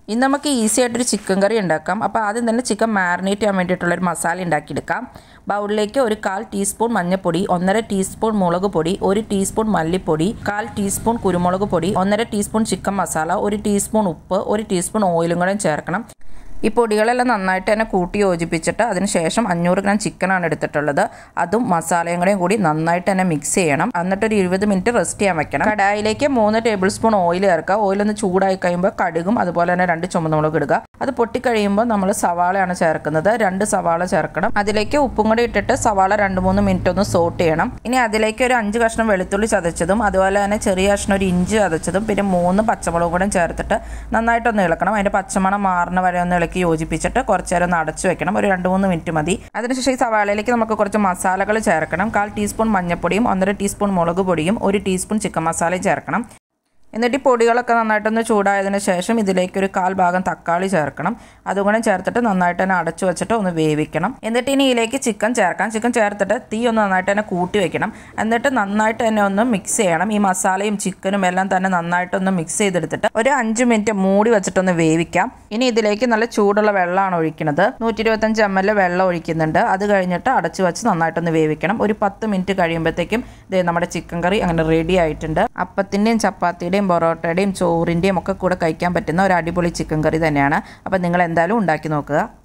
ഇന്ന് നമുക്ക് ഈസി ആയിട്ടൊരു ചിക്കൻ കറി ഉണ്ടാക്കാം അപ്പോൾ ആദ്യം തന്നെ ചിക്കൻ മാരിനേറ്റ് ചെയ്യാൻ വേണ്ടിയിട്ടുള്ളൊരു മസാല ഉണ്ടാക്കിയെടുക്കാം ബൗളിലേക്ക് ഒരു കാൽ ടീസ്പൂൺ മഞ്ഞൾപ്പൊടി ഒന്നര ടീസ്പൂൺ മുളക് പൊടി ഒരു ടീസ്പൂൺ മല്ലിപ്പൊടി കാൽ ടീസ്പൂൺ കുരുമുളക് പൊടി ഒന്നര ടീസ്പൂൺ ചിക്കൻ മസാല ഒരു ടീസ്പൂൺ ഉപ്പ് ഒരു ടീസ്പൂൺ ഓയിലും കൂടെ ചേർക്കണം ഈ പൊടികളെല്ലാം നന്നായിട്ട് തന്നെ കൂട്ടി യോജിപ്പിച്ചിട്ട് അതിന് ശേഷം അഞ്ഞൂറ് ഗ്രാം ചിക്കനാണ് എടുത്തിട്ടുള്ളത് അതും മസാലയും കൂടെയും കൂടി നന്നായിട്ട് തന്നെ മിക്സ് ചെയ്യണം എന്നിട്ട് ഒരു ഇരുപത് മിനിറ്റ് റെസ്റ്റ് ചെയ്യാൻ വെക്കണം കടായിലേക്ക് മൂന്ന് ടേബിൾ സ്പൂൺ ഓയിൽ ചേർക്കുക ഓയിൽ ഒന്ന് ചൂടായി കഴിയുമ്പോൾ കടുകും അതുപോലെ തന്നെ രണ്ട് ചുമന്നുമുളക് ഇടുക അത് പൊട്ടിക്കഴിയുമ്പോൾ നമ്മൾ സവാളയാണ് ചേർക്കുന്നത് രണ്ട് സവാള ചേർക്കണം അതിലേക്ക് ഉപ്പും കൂടി ഇട്ടിട്ട് സവാള രണ്ട് മൂന്ന് മിനിറ്റ് ഒന്ന് സോട്ട് ചെയ്യണം ഇനി അതിലേക്ക് ഒരു അഞ്ച് കഷ്ണം വെളുത്തുള്ളി ചതച്ചതും അതുപോലെ തന്നെ ചെറിയ കഷ്ണം ഒരു ഇഞ്ചി ചതച്ചതും പിന്നെ മൂന്ന് പച്ചമുളകും കൂടെ ചേർത്തിട്ട് നന്നായിട്ടൊന്ന് ഇളക്കണം അതിൻ്റെ പച്ചമണം മാറുന്ന വരെ ഒന്ന് ഇളക്കി യോജിപ്പിച്ചിട്ട് കുറച്ച് നേരം ഒന്ന് അടച്ചു വെക്കണം ഒരു രണ്ട് മൂന്ന് മിനിറ്റ് മതി അതിനുശേഷം ഈ സവാളയിലേക്ക് നമുക്ക് കുറച്ച് മസാലകൾ ചേർക്കണം കാൽ ടീസ്പൂൺ മഞ്ഞൾപ്പൊടിയും ഒന്നര ടീസ്പൂൺ മുളക് പൊടിയും ഒരു ടീസ്പൂൺ ചിക്കൻ മസാലയും ചേർക്കണം എന്നിട്ട് ഈ പൊടികളൊക്കെ നന്നായിട്ടൊന്ന് ചൂടായതിന് ശേഷം ഇതിലേക്ക് ഒരു കാൽ ഭാഗം തക്കാളി ചേർക്കണം അതുകൂടെ ചേർത്തിട്ട് നന്നായിട്ട് തന്നെ അടച്ചു വെച്ചിട്ട് ഒന്ന് വേവിക്കണം എന്നിട്ട് ഇനി ഇതിലേക്ക് ചിക്കൻ ചേർക്കാം ചിക്കൻ ചേർത്തിട്ട് തീ ഒന്ന് നന്നായിട്ട് തന്നെ കൂട്ടി വെക്കണം എന്നിട്ട് നന്നായിട്ട് തന്നെ ഒന്ന് മിക്സ് ചെയ്യണം ഈ മസാലയും ചിക്കനും എല്ലാം തന്നെ നന്നായിട്ടൊന്ന് മിക്സ് ചെയ്തെടുത്തിട്ട് ഒരു അഞ്ച് മിനിറ്റ് മൂടി വെച്ചിട്ടൊന്ന് വേവിക്കാം ഇനി ഇതിലേക്ക് നല്ല ചൂടുള്ള വെള്ളമാണ് ഒഴിക്കുന്നത് നൂറ്റി ഇരുപത്തഞ്ച് എം എൽ വെള്ളം ഒഴിക്കുന്നുണ്ട് അത് കഴിഞ്ഞിട്ട് അടച്ചു വെച്ച് നന്നായിട്ടൊന്ന് വേവിക്കണം ഒരു പത്ത് മിനിറ്റ് കഴിയുമ്പോഴത്തേക്കും ഇത് നമ്മുടെ ചിക്കൻ കറി അങ്ങനെ റെഡി ആയിട്ടുണ്ട് അപ്പത്തിൻ്റെയും ചപ്പാത്തിയുടെയും പൊറോട്ടയുടെയും ചോറിൻ്റെയും ഒക്കെ കൂടെ കഴിക്കാൻ പറ്റുന്ന ഒരു അടിപൊളി ചിക്കൻ കറി തന്നെയാണ് അപ്പോൾ നിങ്ങൾ എന്തായാലും ഉണ്ടാക്കി നോക്കുക